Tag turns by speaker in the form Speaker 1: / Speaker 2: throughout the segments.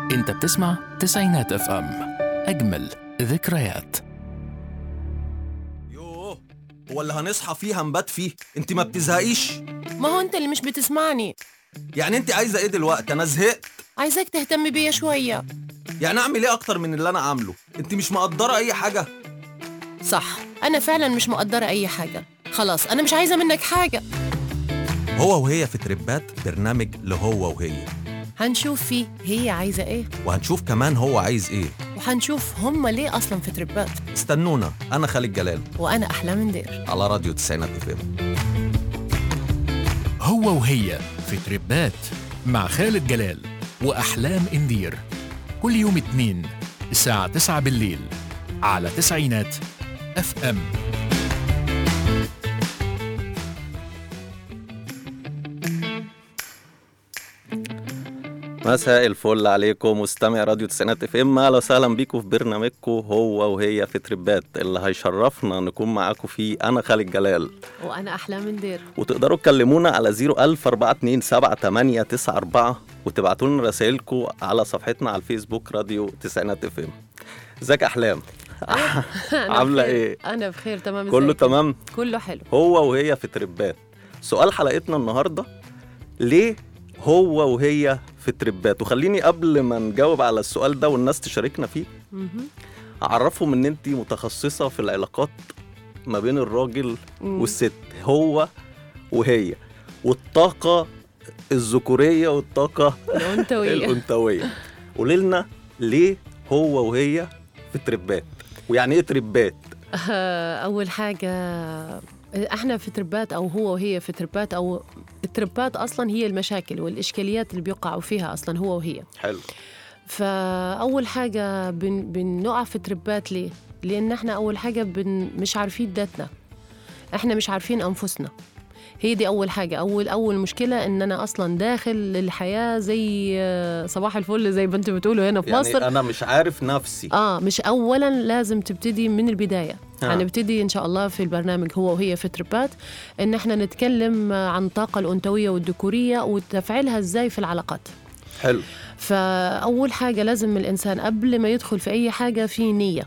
Speaker 1: انت بتسمع تسعينات اف ام اجمل ذكريات
Speaker 2: يوه هو اللي هنصحى فيه هنبات فيه انت ما بتزهقيش
Speaker 3: ما هو انت اللي مش بتسمعني
Speaker 2: يعني انت عايزه ايه دلوقتي انا زهقت
Speaker 3: عايزاك تهتم بيا شوية
Speaker 2: يعني اعمل ايه اكتر من اللي انا عامله انت مش مقدره اي حاجه
Speaker 3: صح أنا فعلا مش مقدرة أي حاجة خلاص أنا مش عايزة منك حاجة
Speaker 2: هو وهي في تربات برنامج لهو وهي
Speaker 3: هنشوف فيه هي عايزة إيه
Speaker 2: وهنشوف كمان هو عايز ايه
Speaker 3: وهنشوف هما ليه أصلا في تربات
Speaker 2: استنونا انا خالد جلال
Speaker 3: وأنا أحلام ندير
Speaker 2: على راديو تسعينات اف ام
Speaker 1: هو وهي في تربات مع خالد جلال وأحلام إندير كل يوم اتنين الساعة 9 بالليل على تسعينات اف ام
Speaker 2: مساء الفل عليكم مستمع راديو تسعينات اف ام اهلا وسهلا بيكم في برنامجكم هو وهي في تربات اللي هيشرفنا نكون معاكم فيه انا خالد جلال
Speaker 3: وأنا أحلام ندير
Speaker 2: وتقدروا تكلمونا على 014278994 وتبعتوا لنا رسائلكم على صفحتنا على الفيسبوك راديو تسعينات اف ام ازيك يا احلام عامله ايه
Speaker 3: أنا بخير تمام
Speaker 2: كله
Speaker 3: إزيك؟
Speaker 2: تمام
Speaker 3: كله حلو
Speaker 2: هو وهي في تربات سؤال حلقتنا النهارده ليه هو وهي في تربات وخليني قبل ما نجاوب على السؤال ده والناس تشاركنا فيه
Speaker 3: مهم.
Speaker 2: اعرفهم ان انت متخصصه في العلاقات ما بين الراجل
Speaker 3: مم.
Speaker 2: والست هو وهي والطاقه الذكوريه والطاقه
Speaker 3: الأنثوية
Speaker 2: الانثويه قولي لنا ليه هو وهي في تربات ويعني ايه تربات
Speaker 3: آه، أول حاجة احنا في تربات او هو وهي في تربات او التربات اصلا هي المشاكل والاشكاليات اللي بيقعوا فيها اصلا هو وهي
Speaker 2: حلو
Speaker 3: فاول حاجه بن بنقع في تربات ليه لان احنا اول حاجه بن مش عارفين ذاتنا احنا مش عارفين انفسنا هي دي اول حاجه اول اول مشكله ان انا اصلا داخل الحياه زي آه، صباح الفل زي ما انتوا بتقولوا هنا في
Speaker 2: يعني
Speaker 3: مصر
Speaker 2: انا مش عارف نفسي
Speaker 3: اه مش اولا لازم تبتدي من البدايه
Speaker 2: آه.
Speaker 3: هنبتدي ان شاء الله في البرنامج هو وهي في تربات ان احنا نتكلم عن الطاقه الانثويه والذكوريه وتفعيلها ازاي في العلاقات
Speaker 2: حلو
Speaker 3: فاول حاجه لازم الانسان قبل ما يدخل في اي حاجه في نيه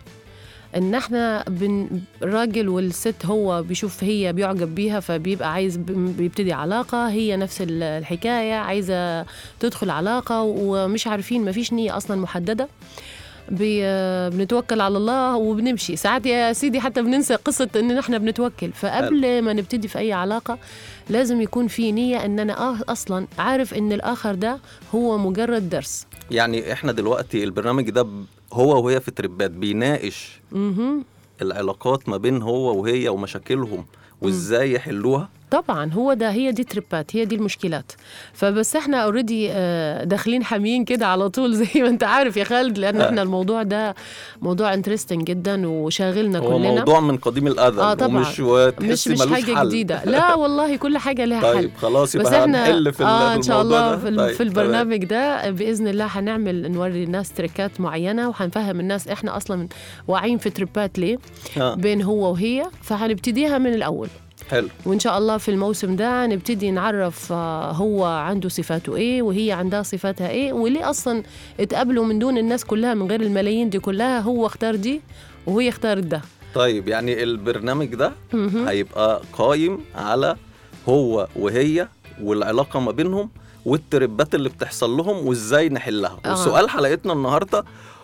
Speaker 3: ان احنا بن... الراجل والست هو بيشوف هي بيعجب بيها فبيبقى عايز ب- بيبتدي علاقه هي نفس ال- الحكايه عايزه تدخل علاقه ومش عارفين ما فيش نيه اصلا محدده بي... بنتوكل على الله وبنمشي ساعات يا سيدي حتى بننسى قصة ان احنا بنتوكل فقبل ما نبتدي في اي علاقة لازم يكون في نية ان انا آه اصلا عارف ان الاخر ده هو مجرد درس
Speaker 2: يعني احنا دلوقتي البرنامج ده ب- هو وهي في تربات بيناقش
Speaker 3: مهم.
Speaker 2: العلاقات ما بين هو وهي ومشاكلهم وازاي يحلوها
Speaker 3: طبعا هو ده هي دي تريبات هي دي المشكلات فبس احنا اوريدي داخلين حاميين كده على طول زي ما انت عارف يا خالد لان احنا الموضوع ده موضوع انترستنج جدا وشاغلنا
Speaker 2: هو
Speaker 3: كلنا
Speaker 2: موضوع من قديم الازل
Speaker 3: آه طبعاً.
Speaker 2: ومش
Speaker 3: مش
Speaker 2: وتحسي
Speaker 3: مش
Speaker 2: ملوش
Speaker 3: حاجه
Speaker 2: حل.
Speaker 3: جديده لا والله كل حاجه لها حل
Speaker 2: طيب خلاص
Speaker 3: بس
Speaker 2: يبقى
Speaker 3: احنا
Speaker 2: هنحل في ال-
Speaker 3: اه
Speaker 2: في
Speaker 3: ان شاء
Speaker 2: الموضوع
Speaker 3: الله
Speaker 2: ده.
Speaker 3: في, ال-
Speaker 2: طيب،
Speaker 3: في البرنامج ده باذن الله هنعمل نوري الناس تريكات معينه وهنفهم الناس احنا اصلا واعيين في تريبات ليه
Speaker 2: تمام. آه.
Speaker 3: بين هو وهي فهنبتديها من الاول
Speaker 2: حلو
Speaker 3: وان شاء الله في الموسم ده نبتدي نعرف آه، هو عنده صفاته ايه وهي عندها صفاتها ايه وليه اصلا اتقابلوا من دون الناس كلها من غير الملايين دي كلها هو اختار دي وهي اختارت ده
Speaker 2: طيب يعني البرنامج ده
Speaker 3: مهم.
Speaker 2: هيبقى قايم على هو وهي والعلاقة ما بينهم والتربات اللي بتحصل لهم وازاي نحلها
Speaker 3: آه.
Speaker 2: وسؤال حلقتنا النهاردة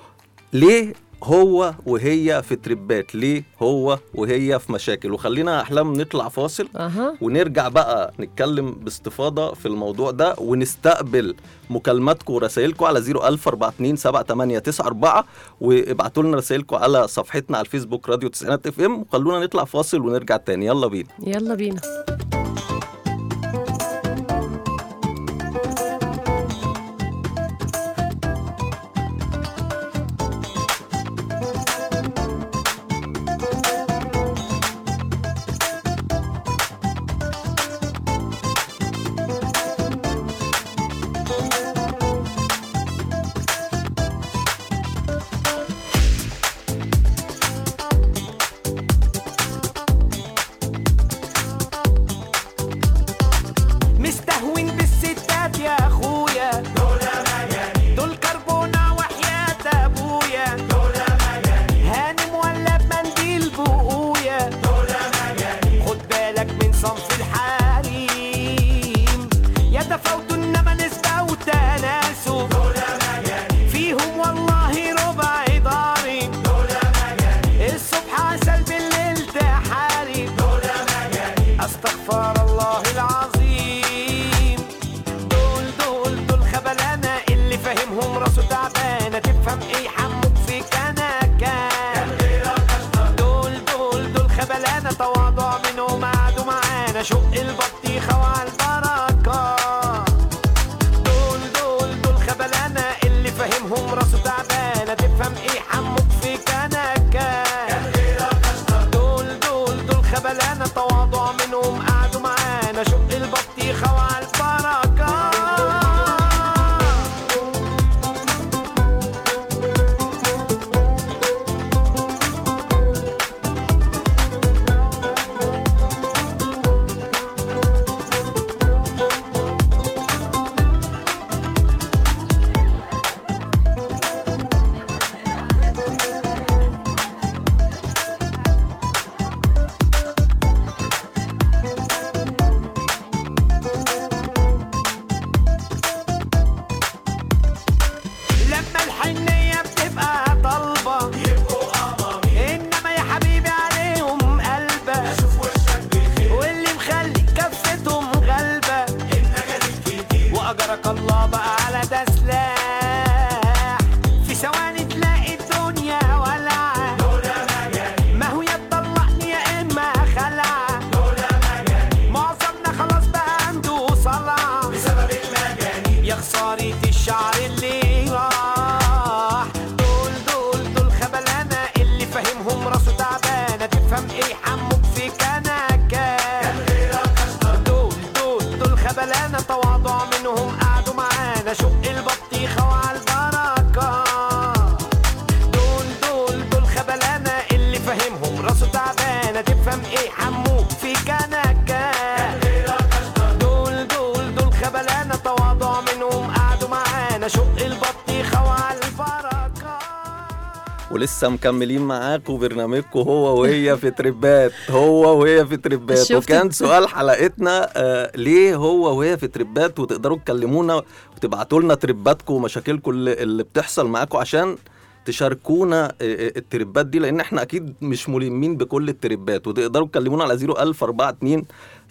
Speaker 2: ليه هو وهي في تربات ليه هو وهي في مشاكل وخلينا احلام نطلع فاصل
Speaker 3: اها
Speaker 2: ونرجع بقى نتكلم باستفاضة في الموضوع ده ونستقبل مكالماتكم ورسائلكم على 014278994 وابعتوا لنا رسائلكم على صفحتنا على الفيسبوك راديو تسعينات اف ام وخلونا نطلع فاصل ونرجع تاني يلا بينا
Speaker 3: يلا بينا
Speaker 4: طريقة الشعر اللي راح دول دول دول خبلانة اللي فاهمهم راسه تعبانة تفهم ايه حموك في كنكة دول دول دول خبلانة تواضع منهم قعدوا معانا شق البطيخة وعلى البركة دول دول دول خبلانة اللي فاهمهم راسه تعبانة تفهم ايه حموك في كنكة دول دول دول خبلانة تواضع منهم قعدوا معانا شق البطيخة وعلى البركة
Speaker 2: ولسه مكملين معاكم برنامجكم هو وهي في تربات هو وهي في تربات
Speaker 3: شفت؟
Speaker 2: وكان سؤال حلقتنا آه ليه هو وهي في تربات وتقدروا تكلمونا وتبعتوا لنا ترباتكم ومشاكلكم اللي, اللي بتحصل معاكم عشان تشاركونا آه، آه، التربات دي لان احنا اكيد مش ملمين بكل التربات وتقدروا تكلمونا على 01042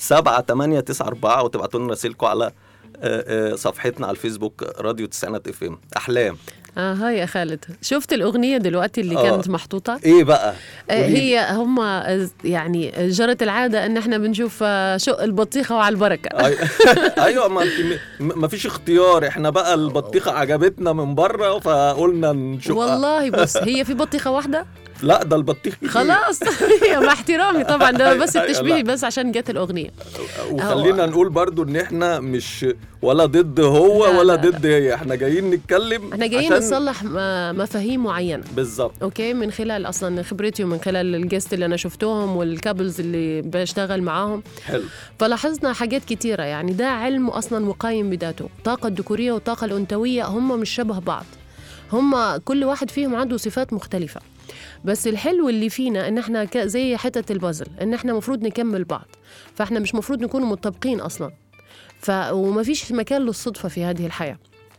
Speaker 2: 7894 وتبعتوا لنا رسائلكم على آه، آه، صفحتنا على الفيسبوك راديو تسعينات اف ام احلام
Speaker 3: اه هاي يا خالد شفت الاغنيه دلوقتي اللي
Speaker 2: آه.
Speaker 3: كانت محطوطه
Speaker 2: ايه بقى
Speaker 3: آه،
Speaker 2: قوليلي.
Speaker 3: هي هم آه، يعني جرت العاده ان احنا بنشوف آه، شق البطيخه وعلى البركه
Speaker 2: أي- ايوه ما انت م- ما فيش اختيار احنا بقى البطيخه عجبتنا من بره فقلنا نشوف
Speaker 3: والله بص هي في بطيخه واحده
Speaker 2: لا ده البطيخ كتير.
Speaker 3: خلاص هي مع احترامي طبعا ده بس
Speaker 2: أيوة،
Speaker 3: التشبيه
Speaker 2: لا.
Speaker 3: بس عشان جت الاغنيه
Speaker 2: وخلينا نقول برضو ان احنا مش ولا ضد هو
Speaker 3: لا،
Speaker 2: ولا
Speaker 3: لا، لا.
Speaker 2: ضد هي احنا جايين نتكلم
Speaker 3: احنا جايين
Speaker 2: عشان-
Speaker 3: نصلح م- مفاهيم معينه
Speaker 2: بالظبط
Speaker 3: اوكي من خلال اصلا خبرتي ومن خلال الجست اللي انا شفتهم والكابلز اللي بشتغل معاهم
Speaker 2: حلو
Speaker 3: فلاحظنا حاجات كتيرة يعني ده علم أصلا وقايم بذاته الطاقة الذكورية والطاقة الأنثوية هم مش شبه بعض هم كل واحد فيهم عنده صفات مختلفة بس الحلو اللي فينا ان احنا ك- زي حتة البازل ان احنا مفروض نكمل بعض فاحنا مش مفروض نكون متطابقين اصلا ف وما فيش مكان للصدفة في هذه الحياة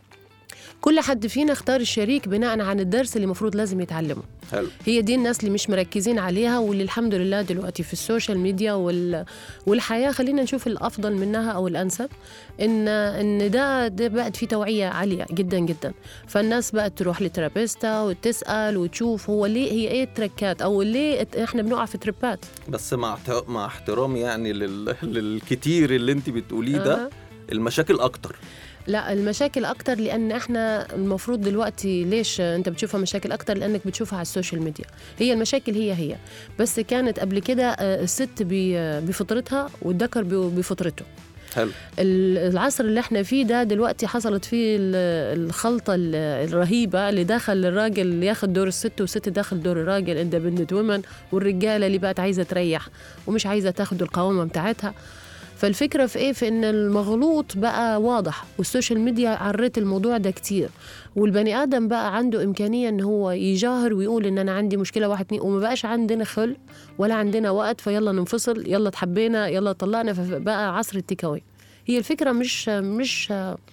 Speaker 3: كل حد فينا اختار الشريك بناء عن الدرس اللي مفروض لازم يتعلمه
Speaker 2: حلو
Speaker 3: هي دي الناس اللي مش مركزين عليها واللي الحمد لله دلوقتي في السوشيال ميديا وال... والحياه خلينا نشوف الافضل منها او الانسب ان ان ده ده بقت في توعيه عاليه جدا جدا فالناس بقت تروح لترابيستا وتسال وتشوف هو ليه هي ايه التركات او ليه ات- احنا بنقع في تريبات
Speaker 2: بس مع احت- مع احترامي يعني لل... للكتير اللي انت بتقوليه ده
Speaker 3: أها.
Speaker 2: المشاكل اكتر
Speaker 3: لا المشاكل اكتر لان احنا المفروض دلوقتي ليش انت بتشوفها مشاكل اكتر لانك بتشوفها على السوشيال ميديا هي المشاكل هي هي بس كانت قبل كده آه، الست ب- بفطرتها والذكر ب- بفطرته
Speaker 2: حلو
Speaker 3: ال- العصر اللي احنا فيه ده دلوقتي حصلت فيه ال- الخلطة ال- الرهيبة اللي دخل الراجل ياخد دور الست والست داخل دور الراجل اندبندنت وومن والرجالة اللي بقت عايزة تريح ومش عايزة تاخد القوامة بتاعتها فالفكرة في ايه في ان المغلوط بقى واضح والسوشيال ميديا عرت الموضوع ده كتير والبني ادم بقى عنده امكانية ان هو يجاهر ويقول ان انا عندي مشكلة واحد اتنين وما بقاش عندنا خل ولا عندنا وقت فيلا ننفصل يلا اتحبينا يلا طلقنا فبقى عصر التيكاوي هي الفكرة مش مش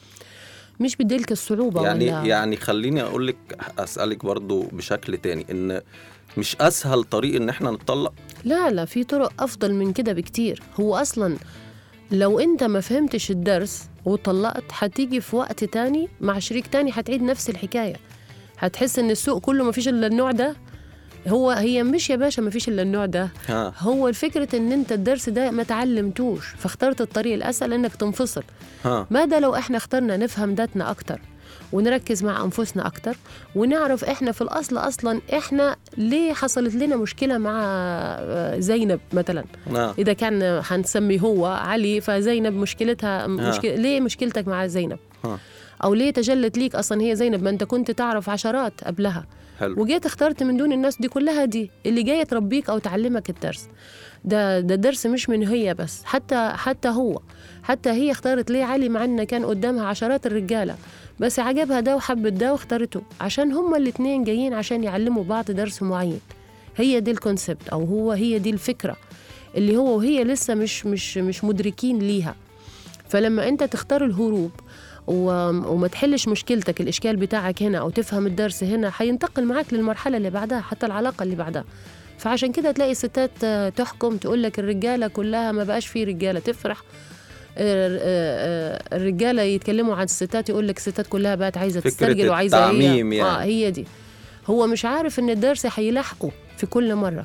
Speaker 3: مش بديلك الصعوبة
Speaker 2: يعني
Speaker 3: ولا
Speaker 2: يعني خليني اقول لك اسالك برضو بشكل تاني ان مش اسهل طريق ان احنا نتطلق
Speaker 3: لا لا في طرق أفضل من كده بكتير هو أصلا لو أنت ما فهمتش الدرس وطلقت هتيجي في وقت تاني مع شريك تاني هتعيد نفس الحكاية هتحس إن السوق كله ما فيش إلا النوع ده هو هي مش يا باشا ما فيش إلا النوع ده
Speaker 2: ها
Speaker 3: هو الفكرة إن أنت الدرس ده ما تعلمتوش فاخترت الطريق الأسهل إنك تنفصل
Speaker 2: ها
Speaker 3: ماذا لو احنا اخترنا نفهم ذاتنا اكتر ونركز مع انفسنا اكتر ونعرف احنا في الاصل اصلا احنا ليه حصلت لنا مشكله مع آه، زينب مثلا
Speaker 2: ها
Speaker 3: اذا كان هنسمي هو علي فزينب مشكلتها مشكلة ليه مشكلتك مع زينب
Speaker 2: ها
Speaker 3: او ليه تجلت ليك اصلا هي زينب ما انت كنت تعرف عشرات قبلها
Speaker 2: حلو
Speaker 3: وجيت اخترت من دون الناس دي كلها دي اللي جايه تربيك او تعلمك الدرس ده ده درس مش من هي بس حتى حتى هو حتى هي اختارت ليه علي مع ان كان قدامها عشرات الرجاله بس عجبها ده وحبت ده واختارته عشان هما الاتنين جايين عشان يعلموا بعض درس معين هي دي الكونسبت او هو هي دي الفكره اللي هو وهي لسه مش مش مش مدركين ليها فلما انت تختار الهروب و- وما تحلش مشكلتك الاشكال بتاعك هنا او تفهم الدرس هنا حينتقل معاك للمرحله اللي بعدها حتى العلاقه اللي بعدها فعشان كده تلاقي الستات آه، تحكم تقول لك الرجاله كلها ما بقاش في رجاله تفرح آه، آه، آه، الرجاله يتكلموا عن الستات يقول لك الستات كلها بقت عايزه
Speaker 2: فكرة
Speaker 3: تسترجل وعايزه
Speaker 2: التعميم
Speaker 3: هي
Speaker 2: يعني.
Speaker 3: اه هي دي هو مش عارف ان الدرس هيلاحقه في كل مره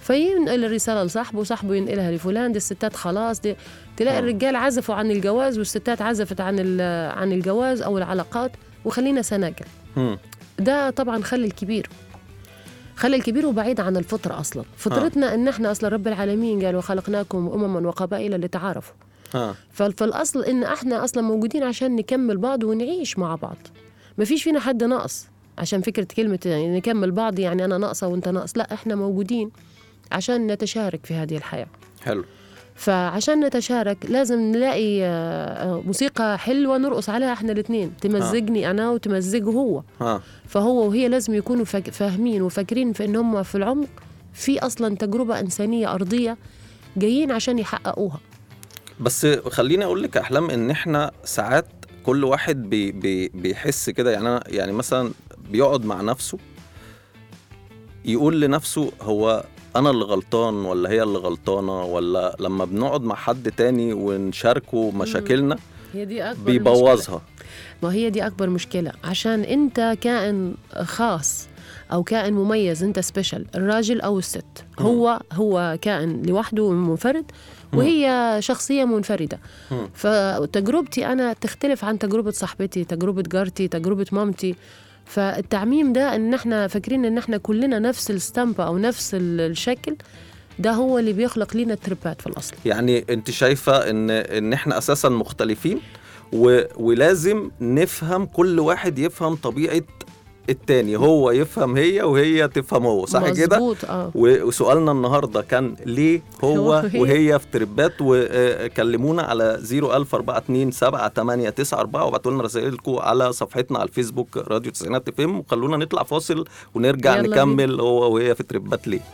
Speaker 3: فينقل الرساله لصاحبه وصاحبه ينقلها لفلان دي الستات خلاص دي تلاقي الرجال عزفوا عن الجواز والستات عزفت عن ال- عن الجواز او العلاقات وخلينا سناجل
Speaker 2: مم.
Speaker 3: ده طبعا خلي الكبير خلي الكبير وبعيد عن الفطرة أصلا فطرتنا إن إحنا أصلا رب العالمين قال وخلقناكم أمما وقبائل لتعارفوا
Speaker 2: ها
Speaker 3: فال- فالأصل إن إحنا أصلا موجودين عشان نكمل بعض ونعيش مع بعض ما فيش فينا حد ناقص عشان فكرة كلمة يعني نكمل بعض يعني أنا ناقصة وأنت ناقص لا إحنا موجودين عشان نتشارك في هذه الحياة
Speaker 2: حلو
Speaker 3: فعشان نتشارك لازم نلاقي آه، آه، موسيقى حلوة نرقص عليها إحنا الاتنين تمزجني أنا وتمزجه هو
Speaker 2: ها
Speaker 3: فهو وهي لازم يكونوا فاك- فاهمين وفاكرين في ان هم في العمق في اصلا تجربه انسانيه ارضيه جايين عشان يحققوها
Speaker 2: بس خليني اقول لك يا احلام ان احنا ساعات كل واحد بي بي بيحس كده يعني انا يعني مثلا بيقعد مع نفسه يقول لنفسه هو انا اللي غلطان ولا هي اللي غلطانه ولا لما بنقعد مع حد تاني ونشاركه مشاكلنا
Speaker 3: هي دي اكبر
Speaker 2: بيبوظها
Speaker 3: ما هي دي اكبر مشكله عشان انت كائن خاص او كائن مميز انت سبيشال الراجل او الست هو هو كائن لوحده منفرد وهي شخصيه منفرده
Speaker 2: مم.
Speaker 3: فتجربتي انا تختلف عن تجربه صاحبتي تجربه جارتي تجربه مامتي فالتعميم ده ان احنا فاكرين ان احنا كلنا نفس الستامبة او نفس ال- الشكل ده هو اللي بيخلق لينا التربات في الاصل
Speaker 2: يعني انت شايفه ان ان احنا اساسا مختلفين و... ولازم نفهم كل واحد يفهم طبيعه التاني هو يفهم هي وهي تفهم هو صح كده
Speaker 3: مظبوط اه
Speaker 2: و- وسؤالنا النهارده كان ليه هو
Speaker 3: هو وهي.
Speaker 2: وهي في تربات وكلمونا على 004278894 وابعتوا لنا رسائلكم على صفحتنا على الفيسبوك راديو تسعينات اف ام وخلونا نطلع فاصل ونرجع
Speaker 3: يلا
Speaker 2: نكمل هو وهي في تربات ليه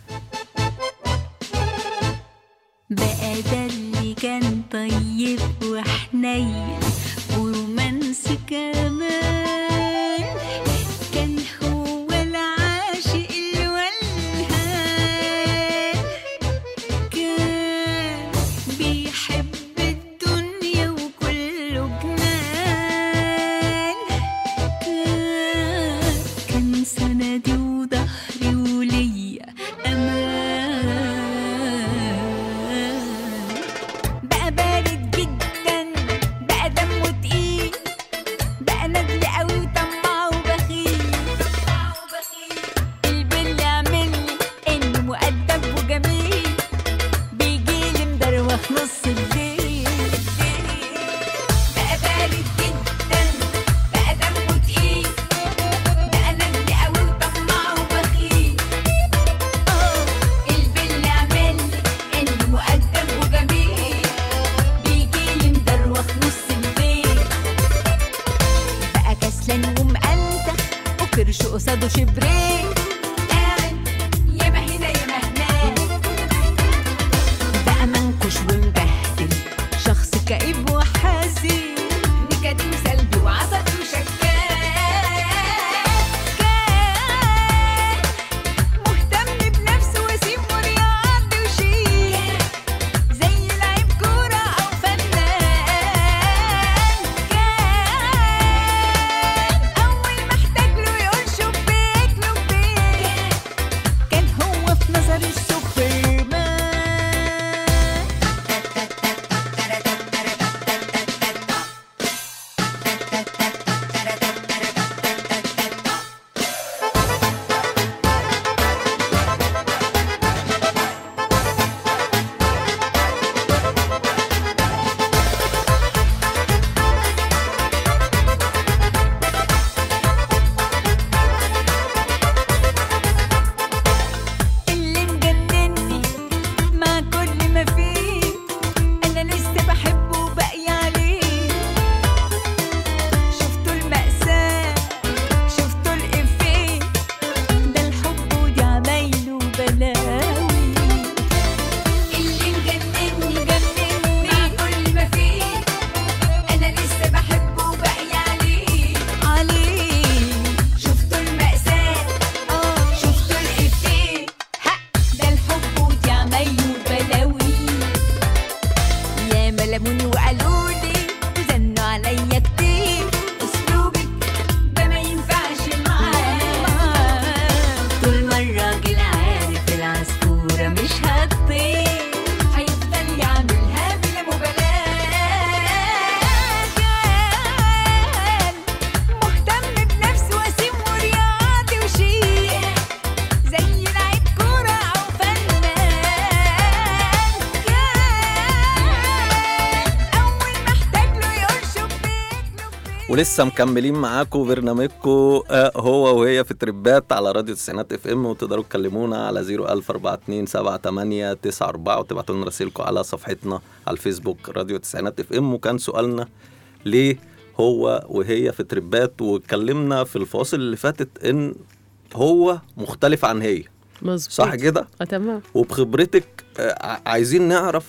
Speaker 5: بقى ده اللي كان طيب وحنين ورومانسي كمان كان هو العاشق الولهان كان بيحب الدنيا وكله جنان كان كان سندي وظهري وليا امان بقى بارد جدا بقى دمه تقيل بقى ندل قوي وطماع وبخيل البل عملي انه مؤدب وجميل بيجيلي مدروخ نص الليل بقى بارد جدا بقى دمه تقيل بقى ندل قوي وطماع وبخيل البل عملي انه مؤدب وجميل بيجيلي مدروخ نص الليل بقى كسلان ومقلتة وكرش قصاده شبرين قاعد ياما هنا ياما هناك بقى منكش ومبهدل شخص كئيب وحزين نكد وسلبي وعصبي وشكاك كان مهتم بنفسه وسيم ورياضي وشيك زي لعيب كورة أو فنان كان أول ما احتاج له يقول شبيك لبيك كان هو في نظري السوبرمان
Speaker 2: ولسه مكملين معاكم برنامجكم آه، هو وهي في تربات على راديو تسعينات اف ام وتقدروا تكلمونا على 014278994 وتبعتوا لنا رسائلكم على صفحتنا على الفيسبوك راديو تسعينات اف ام وكان سؤالنا ليه هو وهي في تربات واتكلمنا في الفاصل اللي فاتت ان هو مختلف عن هي
Speaker 3: مظبوط
Speaker 2: صح كده
Speaker 3: اه تمام
Speaker 2: وبخبرتك آه، ع- عايزين نعرف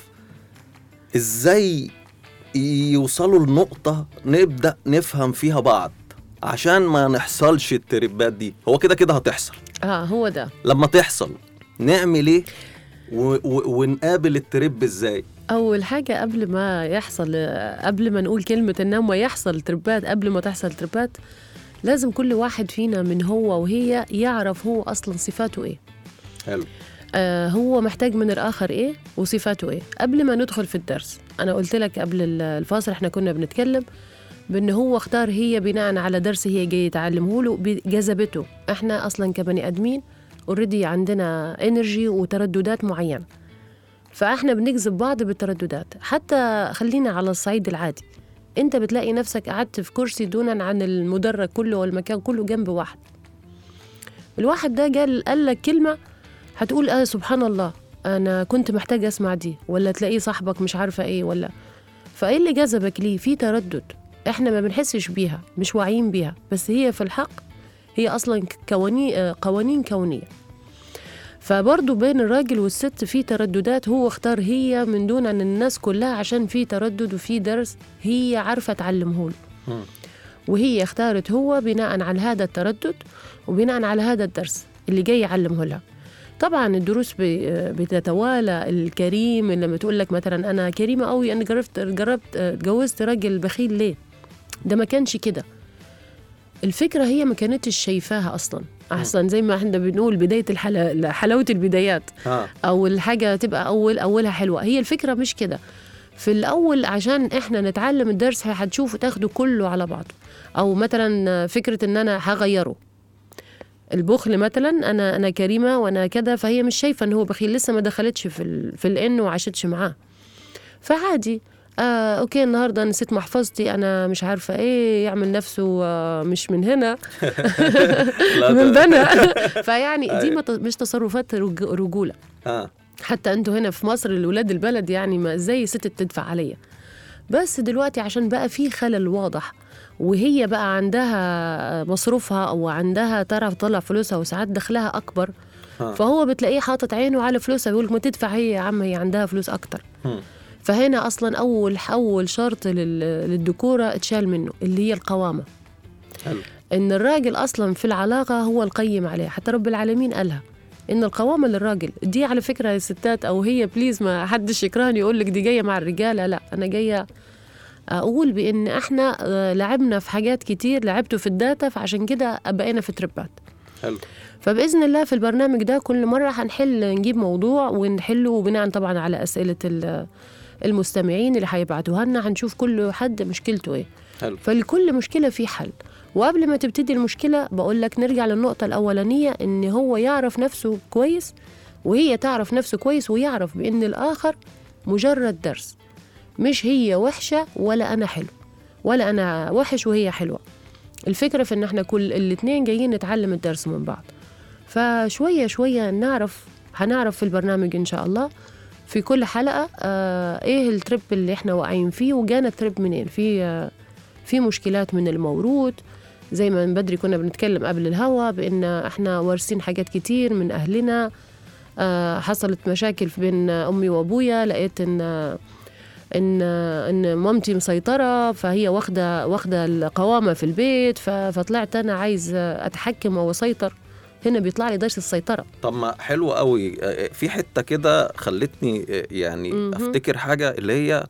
Speaker 2: ازاي يوصلوا لنقطة نبدأ نفهم فيها بعض عشان ما نحصلش التربات دي هو كده كده هتحصل
Speaker 3: اه هو ده
Speaker 2: لما تحصل نعمل ايه و- و- ونقابل الترب ازاي
Speaker 3: اول حاجه قبل ما يحصل قبل ما نقول كلمه انه ما يحصل تربات قبل ما تحصل تربات لازم كل واحد فينا من هو وهي يعرف هو اصلا صفاته ايه
Speaker 2: حلو
Speaker 3: آه هو محتاج من الآخر إيه وصفاته إيه قبل ما ندخل في الدرس أنا قلت لك قبل ال- الفاصل إحنا كنا بنتكلم بأن هو اختار هي بناء على درس هي جاي يتعلمه له بجذبته إحنا أصلا كبني آدمين اوريدي عندنا انرجي وترددات معينة فإحنا بنجذب بعض بالترددات حتى خلينا على الصعيد العادي أنت بتلاقي نفسك قعدت في كرسي دونا عن المدرج كله والمكان كله جنب واحد الواحد ده قال قال لك كلمة هتقول اه سبحان الله انا كنت محتاج اسمع دي ولا تلاقيه صاحبك مش عارفه ايه ولا فايه اللي جذبك ليه في تردد احنا ما بنحسش بيها مش واعيين بيها بس هي في الحق هي اصلا قوانين آه، قوانين كونيه فبرضه بين الراجل والست في ترددات هو اختار هي من دون ان الناس كلها عشان في تردد وفي درس هي عارفه تعلمه له
Speaker 2: مم.
Speaker 3: وهي اختارت هو بناء على هذا التردد وبناء على هذا الدرس اللي جاي يعلمه لها طبعا الدروس ب- بتتوالى الكريم لما تقول لك مثلا انا كريمه قوي انا جربت جربت اتجوزت راجل بخيل ليه ده ما كانش كده الفكره هي ما كانتش شايفاها اصلا احسن زي ما احنا بنقول بدايه الحلا... حلاوه البدايات
Speaker 2: اه
Speaker 3: او الحاجه تبقى اول اولها حلوه هي الفكره مش كده في الاول عشان احنا نتعلم الدرس هتشوفوا تاخدوا كله على بعضه او مثلا فكره ان انا هغيره البخل مثلا انا انا كريمه وانا كده فهي مش شايفه ان هو بخيل لسه ما دخلتش في ال... في الان وعاشتش معاه فعادي آه اوكي النهارده نسيت محفظتي انا مش عارفه ايه يعمل نفسه آه مش من هنا
Speaker 2: لا
Speaker 3: من
Speaker 2: ده-
Speaker 3: بنا فيعني دي ما ت- مش تصرفات رج- رجوله
Speaker 2: اه
Speaker 3: حتى انتوا هنا في مصر الولاد البلد يعني ما ازاي ست تدفع عليا بس دلوقتي عشان بقى في خلل واضح وهي بقى عندها مصروفها او عندها تعرف تطلع فلوسها وساعات دخلها اكبر
Speaker 2: آه.
Speaker 3: فهو بتلاقيه حاطط عينه على فلوسها بيقول لك ما تدفع هي يا عم هي عندها فلوس اكتر
Speaker 2: مم.
Speaker 3: فهنا اصلا اول اول شرط لل- للذكوره اتشال منه اللي هي القوامه
Speaker 2: حلو
Speaker 3: ان الراجل اصلا في العلاقه هو القيم عليها حتى رب العالمين قالها ان القوامه للراجل دي على فكره يا ستات او هي بليز ما حدش يكرهني يقول لك دي جايه مع الرجاله لا انا جايه اقول بان احنا آه، لعبنا في حاجات كتير لعبتوا في الداتا فعشان كده بقينا في تربات
Speaker 2: حلو
Speaker 3: فباذن الله في البرنامج ده كل مره هنحل نجيب موضوع ونحله بناء طبعا على اسئله ال- المستمعين اللي هيبعتوها لنا هنشوف كل حد مشكلته ايه
Speaker 2: حلو
Speaker 3: فلكل مشكله في حل وقبل ما تبتدي المشكله بقول لك نرجع للنقطه الاولانيه ان هو يعرف نفسه كويس وهي تعرف نفسه كويس ويعرف بان الاخر مجرد درس مش هي وحشه ولا انا حلو ولا انا وحش وهي حلوه الفكره في ان احنا كل الاتنين جايين نتعلم الدرس من بعض فشويه شويه نعرف هنعرف في البرنامج ان شاء الله في كل حلقه آه ايه الترip اللي احنا واقعين فيه وجانا الترip منين في آه في مشكلات من الموروث زي ما من بدري كنا بنتكلم قبل الهوا بان احنا وارثين حاجات كتير من اهلنا آه حصلت مشاكل بين امي وابويا لقيت ان ان ان مامتي مسيطره فهي واخده واخده القوامه في البيت ف- فطلعت انا عايز اتحكم واسيطر هنا بيطلع لي درس السيطره
Speaker 2: طب ما حلو قوي آه، في حته كده خلتني آه، يعني
Speaker 3: مهم.
Speaker 2: افتكر حاجه اللي هي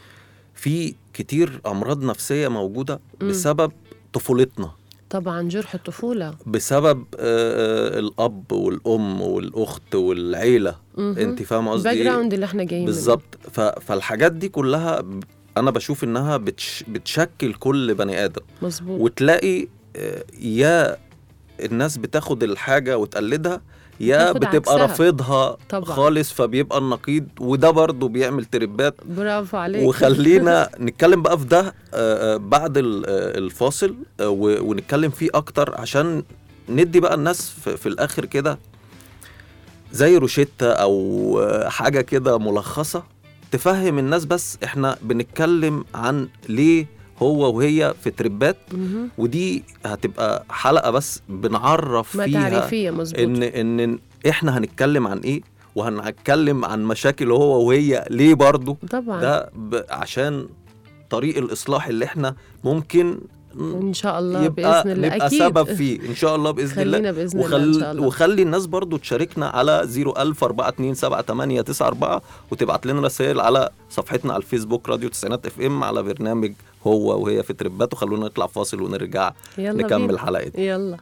Speaker 2: في كتير امراض نفسيه موجوده
Speaker 3: مم.
Speaker 2: بسبب طفولتنا
Speaker 3: طبعا جرح الطفوله
Speaker 2: بسبب آه، آه، الاب والام والاخت والعيله
Speaker 3: مهم.
Speaker 2: انت فاهمه قصدي
Speaker 3: الباك
Speaker 2: إيه؟
Speaker 3: جراوند اللي احنا جايين منه.
Speaker 2: بالظبط ف- فالحاجات دي كلها ب- انا بشوف انها بتش بتشكل كل بني ادم
Speaker 3: مظبوط
Speaker 2: وتلاقي آه، يا الناس بتاخد الحاجه وتقلدها يا
Speaker 3: تاخد
Speaker 2: بتبقى
Speaker 3: عكسها.
Speaker 2: رافضها
Speaker 3: طبعا.
Speaker 2: خالص فبيبقى النقيض وده برضه بيعمل تربات
Speaker 3: برافو عليك
Speaker 2: وخلينا نتكلم بقى في ده آه، آه، بعد ال- آه، الفاصل آه، و- ونتكلم فيه اكتر عشان ندي بقى الناس في, في الاخر كده زي روشتة او آه، حاجة كده ملخصة تفهم الناس بس احنا بنتكلم عن ليه هو وهي في تربات
Speaker 3: مهم.
Speaker 2: ودي هتبقى حلقة بس بنعرف
Speaker 3: ما
Speaker 2: فيها
Speaker 3: تعريفيه مظبوط
Speaker 2: ان ان احنا هنتكلم عن ايه وهنتكلم عن مشاكل هو وهي ليه برضو
Speaker 3: طبعا
Speaker 2: ده ب... عشان طريق الاصلاح اللي احنا ممكن ن-
Speaker 3: ان شاء الله
Speaker 2: يبقى
Speaker 3: باذن الله
Speaker 2: نبقى
Speaker 3: اكيد
Speaker 2: سبب فيه ان شاء الله باذن الله
Speaker 3: خلينا باذن الله ان شاء الله
Speaker 2: وخلي الناس برضو تشاركنا على 010427894 وتبعت لنا رسائل على صفحتنا على الفيسبوك راديو تسعينات اف ام على برنامج هو وهي في تربات وخلونا نطلع فاصل ونرجع
Speaker 3: يلا
Speaker 2: نكمل
Speaker 3: بينا.
Speaker 2: حلقتنا
Speaker 3: يلا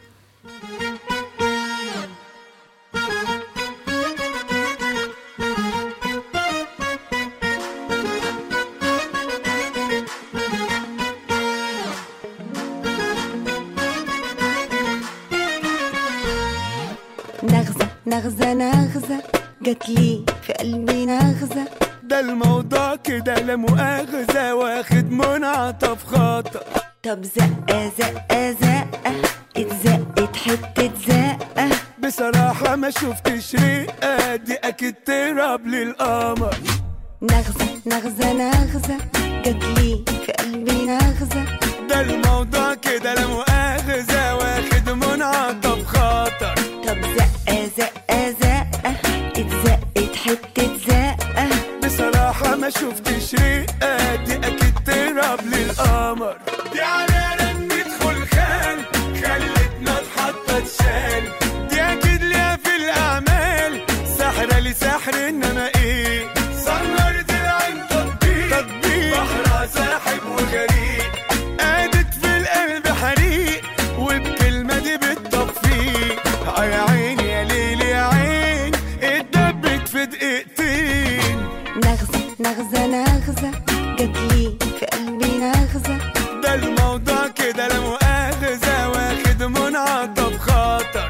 Speaker 5: نغزة نغزة نغزة جات لي في قلبي نغزة
Speaker 6: ده الموضوع كده لا مؤاخذة واخد منعطف خطأ
Speaker 5: طب زقة زقة زقة اتزقت حتة زقة
Speaker 6: بصراحة ما شفتش رقة دي أكيد تراب للقمر
Speaker 5: نغزة نغزة نغزة جات لي في قلبي نغزة
Speaker 6: ده الموضوع كده لا مؤاخذة واخد منعطف خطر
Speaker 5: طب زقة زقة زقة اتزقت حتة زقة
Speaker 6: بصراحة ما شفتش رقة دي أكيد تراب للقمر دي علينا ندخل خان خلتنا اتحطت شال دي أكيد ليها في الأعمال سحرة لسحر إنما إيه سهرت العين تطبيق تطبيق بحرها ساحب وغريق قادت في القلب حريق وبكلمة دي بتطفيق آه يا عيني يا ليل يا عين اتدبت في دقيقتين
Speaker 5: نغزة نغزة نغزة جات لي في قلبي نغزة
Speaker 6: ده الموضوع كده لا مؤاخذة واخد منعطف خطر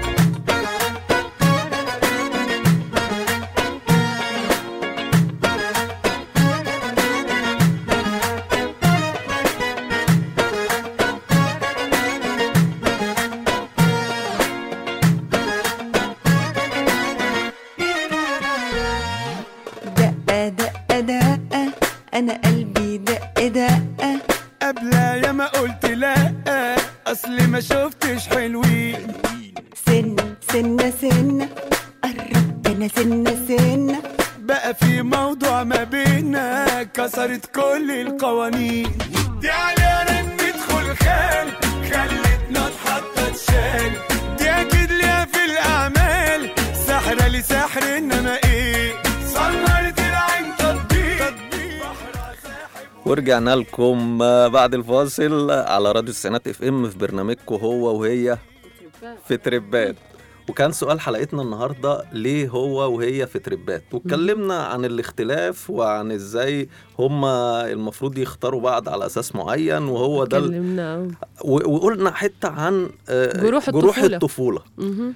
Speaker 5: دقة دقة دقة أنا قلبي دق دقة
Speaker 6: قبل يا ما قلت لا اصلي ما شفتش حلوين
Speaker 5: سن سنة سنة قربت أنا سنة سنة
Speaker 6: بقى في موضوع ما بينا كسرت كل القوانين دي علينا ندخل خال خلتنا اتحطت شال دي اكيد ليها في الاعمال سحرة لسحر انما ايه صنعت العين تطبيق تطبيق بحرها ساحب
Speaker 2: ورجعنا لكم آه، بعد الفاصل على راديو السينات اف ام في برنامجكم هو وهي في تربات وكان سؤال حلقتنا النهارده ليه هو وهي في تربات واتكلمنا عن الاختلاف وعن ازاي هما المفروض يختاروا بعض على اساس معين وهو ده ال-
Speaker 3: اتكلمنا
Speaker 2: و- وقلنا حته عن آه،
Speaker 3: جروح
Speaker 2: جروح
Speaker 3: الطفولة.
Speaker 2: الطفوله
Speaker 3: مهم.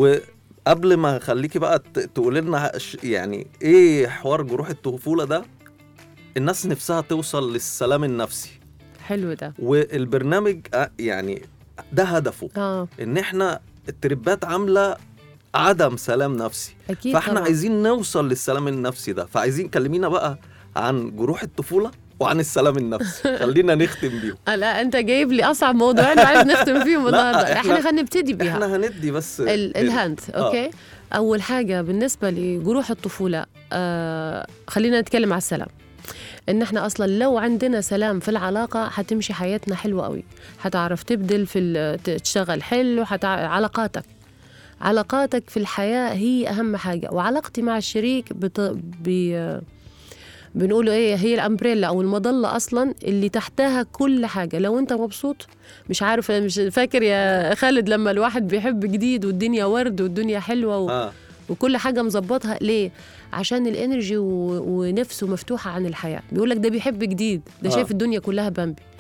Speaker 2: وقبل ما اخليكي بقى ت- تقولي لنا ش- يعني ايه حوار جروح الطفوله ده الناس نفسها توصل للسلام النفسي
Speaker 3: حلو ده
Speaker 2: والبرنامج آه، يعني ده هدفه
Speaker 3: اه
Speaker 2: ان احنا التربات عامله عدم سلام نفسي
Speaker 3: اكيد
Speaker 2: فاحنا
Speaker 3: طبعاً.
Speaker 2: عايزين نوصل للسلام النفسي ده فعايزين كلمينا بقى عن جروح الطفوله وعن السلام النفسي خلينا نختم بيهم
Speaker 3: آه، لا انت جايب لي اصعب موضوعين وعايز نختم فيهم
Speaker 2: لا،
Speaker 3: النهارده
Speaker 2: إحنا-
Speaker 3: احنا هنبتدي بيها
Speaker 2: احنا هندي بس
Speaker 3: ال- الهند
Speaker 2: آه.
Speaker 3: اوكي اول حاجه بالنسبه لجروح الطفوله آه خلينا نتكلم على السلام ان احنا اصلا لو عندنا سلام في العلاقه هتمشي حياتنا حلوه قوي هتعرف تبدل في ال- ت- تشتغل حلو حتع... علاقاتك علاقاتك في الحياه هي اهم حاجه وعلاقتي مع الشريك بت... ب... بنقوله ايه هي الامبريلا او المظله اصلا اللي تحتها كل حاجه لو انت مبسوط مش عارف مش فاكر يا خالد لما الواحد بيحب جديد والدنيا ورد والدنيا حلوه و...
Speaker 2: اه
Speaker 3: وكل حاجه مظبطها ليه عشان الانرجي و... ونفسه مفتوحه عن الحياه بيقول لك ده بيحب جديد ده
Speaker 2: آه.
Speaker 3: شايف الدنيا كلها بامبي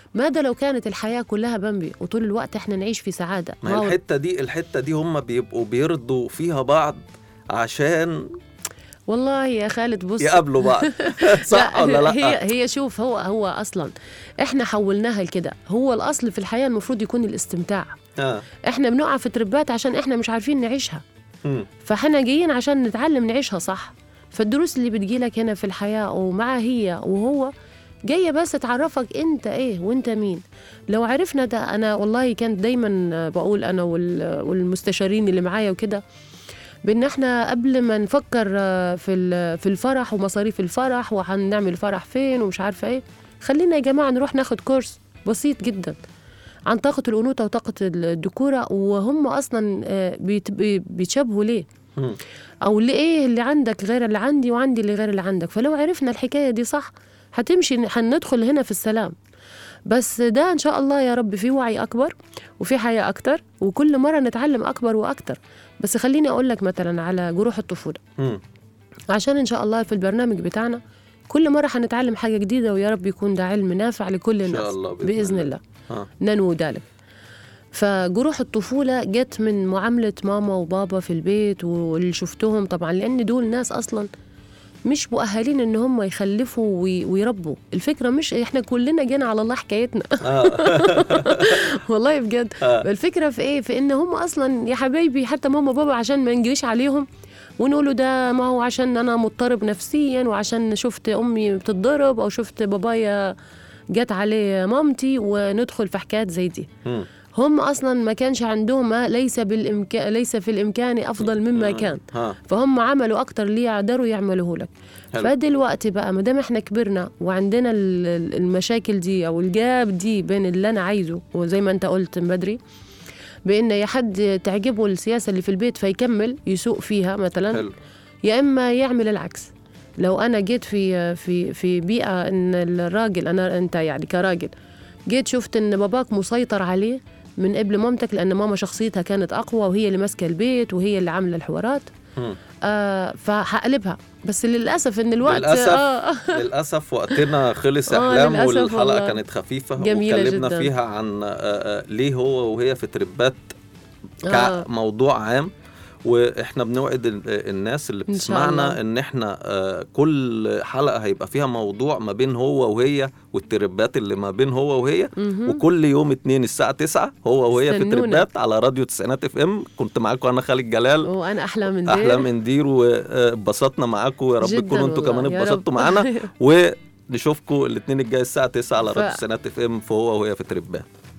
Speaker 3: ماذا لو كانت الحياه كلها بمبي وطول الوقت احنا نعيش في سعاده
Speaker 2: ما هي
Speaker 3: هو-
Speaker 2: الحته دي الحته دي هم بيبقوا بيرضوا فيها بعض عشان
Speaker 3: والله يا خالد بص
Speaker 2: يقابلوا بعض صح ولا لا
Speaker 3: هي هي شوف هو هو اصلا احنا حولناها لكده هو الاصل في الحياه المفروض يكون الاستمتاع
Speaker 2: آه.
Speaker 3: احنا بنقع في تربات عشان احنا مش عارفين نعيشها
Speaker 2: مم.
Speaker 3: فاحنا جايين عشان نتعلم نعيشها صح فالدروس اللي بتجيلك هنا في الحياة ومع هي وهو جاية بس تعرفك انت ايه وانت مين لو عرفنا ده انا والله كانت دايما بقول انا وال- والمستشارين اللي معايا وكده بان احنا قبل ما نفكر آه، في ال- في الفرح ومصاريف الفرح وهنعمل فرح فين ومش عارفه ايه خلينا يا جماعه نروح ناخد كورس بسيط جدا عن طاقة الأنوثة وطاقة الذكورة وهم أصلا آه، بيت- بي- بيتشابهوا ليه
Speaker 2: مم.
Speaker 3: او ليه اللي عندك غير اللي عندي وعندي اللي غير اللي عندك فلو عرفنا الحكايه دي صح هتمشي هندخل هنا في السلام بس ده ان شاء الله يا رب في وعي اكبر وفي حياه اكتر وكل مره نتعلم اكبر واكتر بس خليني اقول لك مثلا على جروح الطفوله
Speaker 2: مم.
Speaker 3: عشان ان شاء الله في البرنامج بتاعنا كل مره هنتعلم حاجه جديده ويا رب يكون ده علم نافع لكل
Speaker 2: إن شاء
Speaker 3: الناس
Speaker 2: الله بإذن
Speaker 3: باذن
Speaker 2: الله.
Speaker 3: الله
Speaker 2: آه.
Speaker 3: ننو ذلك فجروح الطفولة جت من معاملة ماما وبابا في البيت واللي شفتهم طبعا لأن دول ناس أصلا مش مؤهلين ان هم يخلفوا وي- ويربوا الفكره مش احنا كلنا جينا على الله حكايتنا والله بجد الفكره في ايه في ان هم اصلا يا حبايبي حتى ماما وبابا عشان ما نجريش عليهم ونقولوا ده ما هو عشان انا مضطرب نفسيا وعشان شفت امي بتتضرب او شفت بابايا جت عليه مامتي وندخل في حكايات زي دي
Speaker 2: مم.
Speaker 3: هم اصلا ما كانش عندهم ما ليس بالامكان ليس في الامكان افضل مما كان
Speaker 2: ها
Speaker 3: فهم عملوا اكتر اللي يقدروا يعملوه لك
Speaker 2: حلو.
Speaker 3: فدلوقتي بقى ما دام احنا كبرنا وعندنا ال- ال- المشاكل دي او الجاب دي بين اللي انا عايزه وزي ما انت قلت من بدري بان يا حد تعجبه السياسه اللي في البيت فيكمل يسوق فيها مثلا
Speaker 2: حلو
Speaker 3: يا اما يعمل العكس لو انا جيت في في في بيئه ان الراجل انا انت يعني كراجل جيت شفت ان باباك مسيطر عليه من قبل مامتك لان ماما شخصيتها كانت اقوى وهي اللي ماسكه البيت وهي اللي عامله الحوارات
Speaker 2: مم.
Speaker 3: آه فهقلبها بس للاسف ان الوقت
Speaker 2: للأسف
Speaker 3: آه
Speaker 2: للاسف وقتنا خلص
Speaker 3: آه،
Speaker 2: احلام
Speaker 3: للأسف
Speaker 2: والحلقه
Speaker 3: والله.
Speaker 2: كانت خفيفه
Speaker 3: جميلة
Speaker 2: واتكلمنا
Speaker 3: جداً.
Speaker 2: فيها عن آه، آه، ليه هو وهي في تربات
Speaker 3: آه.
Speaker 2: كموضوع عام واحنا بنوعد ال- الناس اللي
Speaker 3: إن شاء
Speaker 2: بتسمعنا
Speaker 3: الله.
Speaker 2: ان احنا آه، كل حلقه هيبقى فيها موضوع ما بين هو وهي والتربات اللي ما بين هو وهي
Speaker 3: مهم.
Speaker 2: وكل يوم اتنين الساعه 9 هو وهي في
Speaker 3: استنونا.
Speaker 2: تربات على راديو تسعينات اف ام كنت معاكم انا خالد جلال
Speaker 3: وانا احلى من
Speaker 2: احلى من دير واتبسطنا معاكم يا رب
Speaker 3: جداً
Speaker 2: تكونوا انتوا
Speaker 3: والله،
Speaker 2: كمان
Speaker 3: يا
Speaker 2: اتبسطتوا
Speaker 3: رب.
Speaker 2: معانا ونشوفكم الاثنين الجاي الساعه 9 على
Speaker 3: ف-
Speaker 2: راديو تسعينات اف ام في هو وهي في تربات